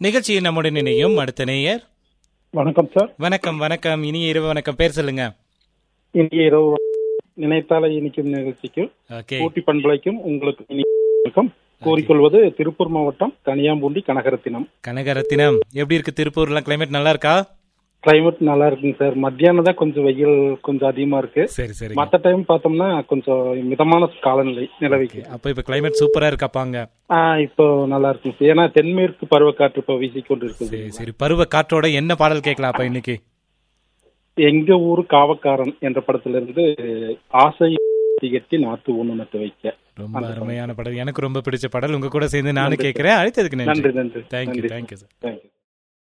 நிகழ்ச்சியில் நம்முடன் இணையும் அடுத்த நேயர் வணக்கம் சார் வணக்கம் வணக்கம் இனிய இரவு வணக்கம் பேர் சொல்லுங்க இன்றைய இரவு நினைத்தால இனிக்கும் நிகழ்ச்சிக்கும் ஓகே ஊட்டி பண்பலைக்கும் உங்களுக்கு இனிய வணக்கம் கூறிக்கொள்வது திருப்பூர் மாவட்டம் கனியாம்பூண்டி கனகரத்தினம் கனகரத்தினம் எப்படி இருக்கு திருப்பூர்லாம் கிளைமேட் நல்லா இருக்கா கிளைமேட் நல்லா இருக்குங்க சார் மத்தியானம் தான் கொஞ்சம் வெயில் கொஞ்சம் அதிகமா இருக்கு சரி சரி மற்ற டைம் பார்த்தோம்னா கொஞ்சம் மிதமான காலநிலை நிலவிக்கு அப்ப இப்ப கிளைமேட் சூப்பரா இருக்காப்பாங்க ஆ இப்போ நல்லா இருக்குங்க சார் ஏன்னா தென்மேற்கு பருவக்காற்று இப்போ வீசிக்கொண்டு இருக்குது சரி சரி பருவ காற்றோட என்ன பாடல் கேட்கலாம் அப்ப இன்னைக்கு எங்க ஊர் காவக்காரன் என்ற படத்திலிருந்து ஆசை கட்டி நாத்து ஒண்ணு நட்டு வைக்க ரொம்ப அருமையான பாடல் எனக்கு ரொம்ப பிடிச்ச பாடல் உங்க கூட சேர்ந்து நானும் கேட்கிறேன் அழைத்ததுக்கு நன்றி நன்றி நன்றி தேங்க்யூ நன்றி தேங்க்யூ சார் தேங்க்யூ